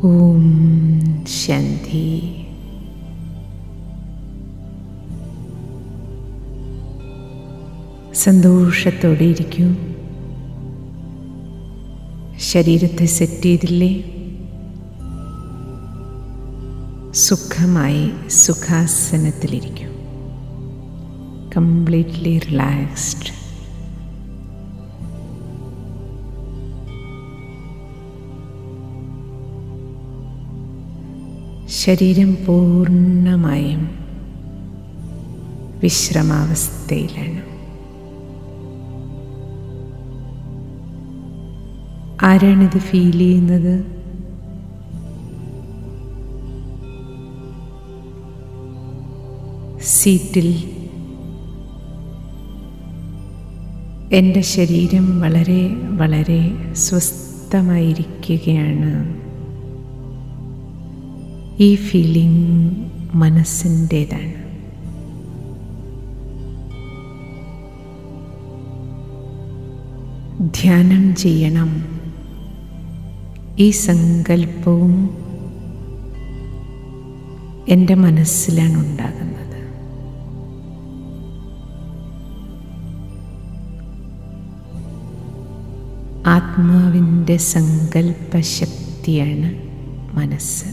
ഓം ശാന്തി സന്തോഷത്തോടെ ഇരിക്കൂ ശരീരത്തെ സെറ്റ് ചെയ്തില്ലേ സുഖമായി സുഖാസനത്തിലിരിക്കും കംപ്ലീറ്റ്ലി റിലാക്സ്ഡ് ശരീരം പൂർണ്ണമായും വിശ്രമാവസ്ഥയിലാണ് ആരാണിത് ഫീൽ ചെയ്യുന്നത് സീറ്റിൽ എൻ്റെ ശരീരം വളരെ വളരെ സ്വസ്ഥമായിരിക്കുകയാണ് ഈ ഫീലിംഗ് മനസ്സിൻ്റേതാണ് ധ്യാനം ചെയ്യണം ഈ സങ്കല്പവും എൻ്റെ മനസ്സിലാണ് ഉണ്ടാകുന്നത് ആത്മാവിൻ്റെ സങ്കല്പശക്തിയാണ് മനസ്സ്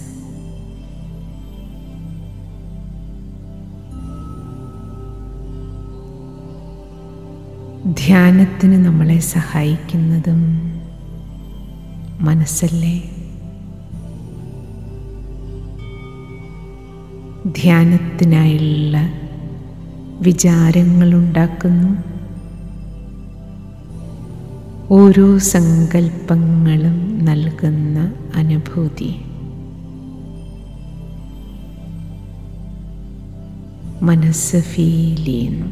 ധ്യാനത്തിന് നമ്മളെ സഹായിക്കുന്നതും മനസ്സല്ലേ ധ്യാനത്തിനായുള്ള വിചാരങ്ങളുണ്ടാക്കുന്നു ഓരോ സങ്കല്പങ്ങളും നൽകുന്ന അനുഭൂതി മനസ്സ് ഫീൽ ചെയ്യുന്നു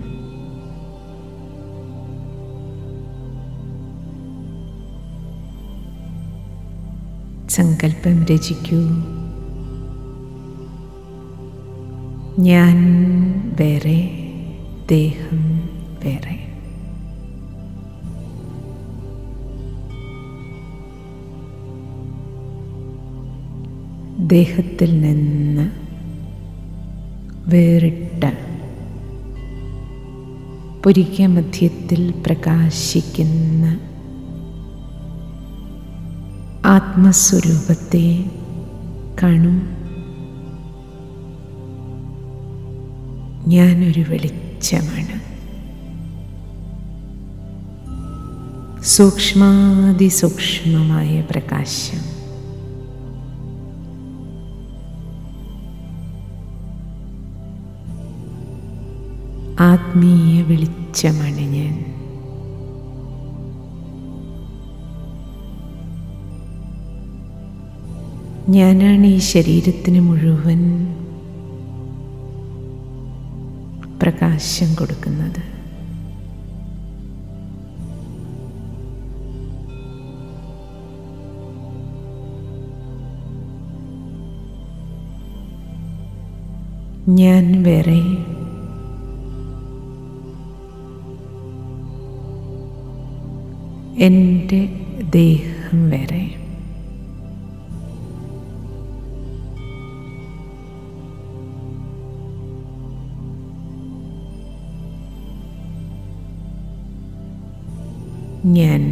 സങ്കല്പം രചിക്കൂ ഞാൻ വേറെ ദേഹം വേറെ ദേഹത്തിൽ നിന്ന് വേറിട്ട പുരിക മധ്യത്തിൽ പ്രകാശിക്കുന്ന ആത്മസ്വരൂപത്തെ കാണും ഞാനൊരു വെളിച്ചമാണ് സൂക്ഷ്മാതിസൂക്ഷ്മമായ പ്രകാശം ആത്മീയ വെളിച്ചമാണ് ഞാൻ ഞാനാണ് ഈ ശരീരത്തിന് മുഴുവൻ പ്രകാശം കൊടുക്കുന്നത് ഞാൻ വേറെ എൻ്റെ ദേഹം വേറെ ഞാൻ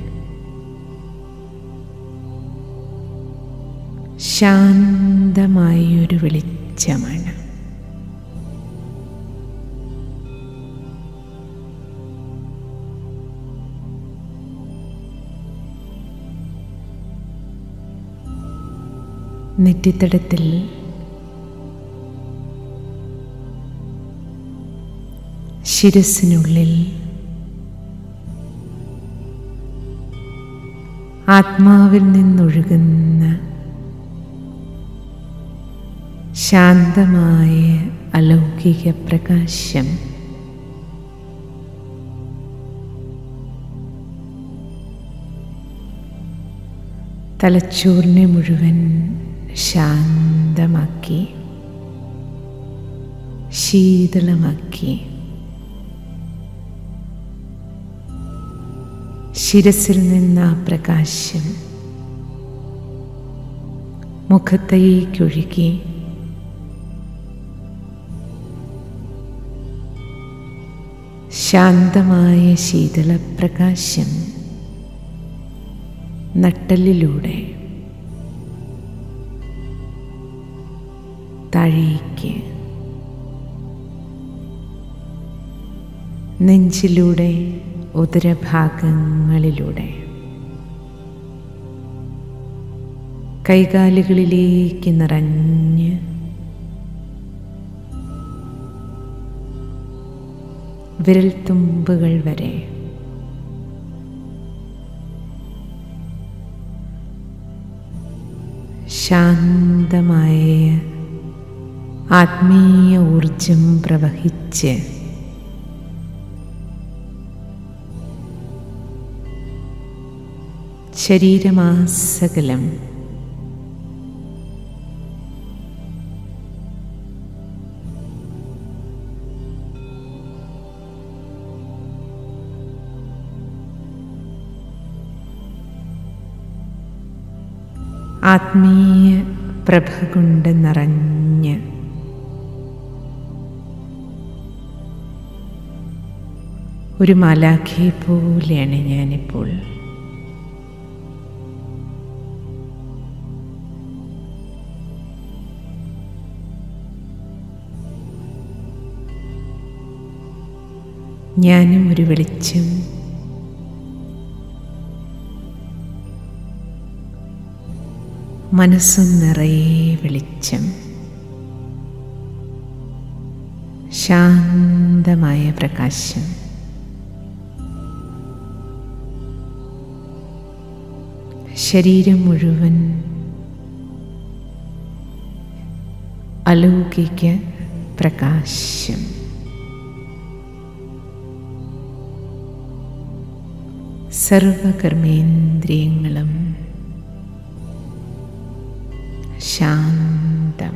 ശാന്തമായൊരു വെളിച്ചമാണ് നെറ്റിത്തടത്തിൽ ശിരസിനുള്ളിൽ ആത്മാവിൽ നിന്നൊഴുകുന്ന ശാന്തമായ അലൗകിക പ്രകാശം തലച്ചോറിനെ മുഴുവൻ ശാന്തമാക്കി ശീതളമാക്കി ശിരസിൽ നിന്ന് ആ പ്രകാശം മുഖത്തേക്കൊഴുകി ശാന്തമായ ശീതളപ്രകാശം നട്ടലിലൂടെ താഴേക്ക് നെഞ്ചിലൂടെ ഉദരഭാഗങ്ങളിലൂടെ കൈകാലുകളിലേക്ക് നിറഞ്ഞ് വിരൽത്തുമ്പുകൾ വരെ ശാന്തമായ ആത്മീയ ഊർജം പ്രവഹിച്ച് ശരീരമാസകലം ആത്മീയ പ്രഭ കൊണ്ട് നിറഞ്ഞ് ഒരു മാലാഖയെ പോലെയാണ് ഞാനിപ്പോൾ ഞാനും ഒരു വെളിച്ചം മനസ്സും നിറയെ വെളിച്ചം ശാന്തമായ പ്രകാശം ശരീരം മുഴുവൻ അലൗകിക പ്രകാശം സർവകർമ്മേന്ദ്രിയങ്ങളും ശാന്തം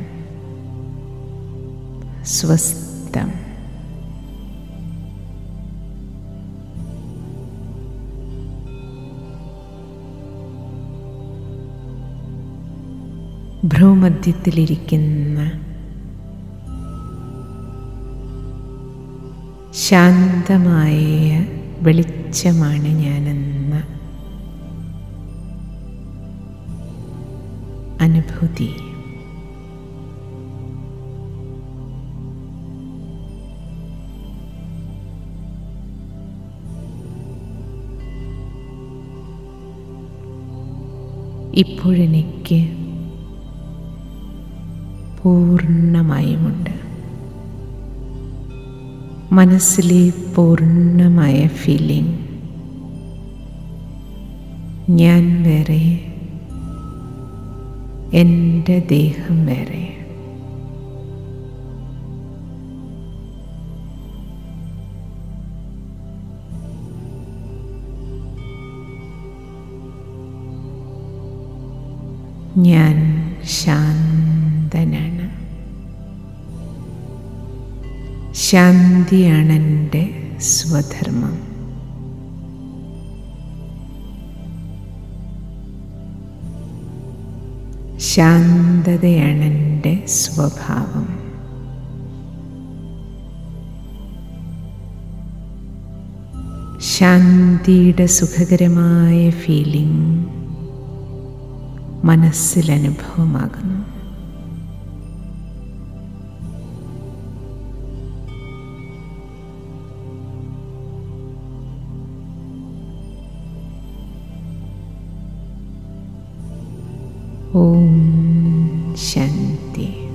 സ്വസ്ഥം ഭ്രൂമധ്യത്തിലിരിക്കുന്ന ശാന്തമായ വെളിച്ചമാണ് ഞാനെന്ന അനുഭൂതി ഇപ്പോഴെനിക്ക് പൂർണ്ണമായുമുണ്ട് മനസ്സിലെ പൂർണ്ണമായ ഫീലിംഗ് ഞാൻ വേറെ എൻ്റെ ദേഹം വേറെ ഞാൻ ശാന്തനാണ് ശാന്തിയാണ് എൻ്റെ സ്വധർമ്മം ശാന്തതയാണ് എൻ്റെ സ്വഭാവം ശാന്തിയുടെ സുഖകരമായ ഫീലിംഗ് മനസ്സിൽ അനുഭവമാകുന്നു ഓം ശാന്തി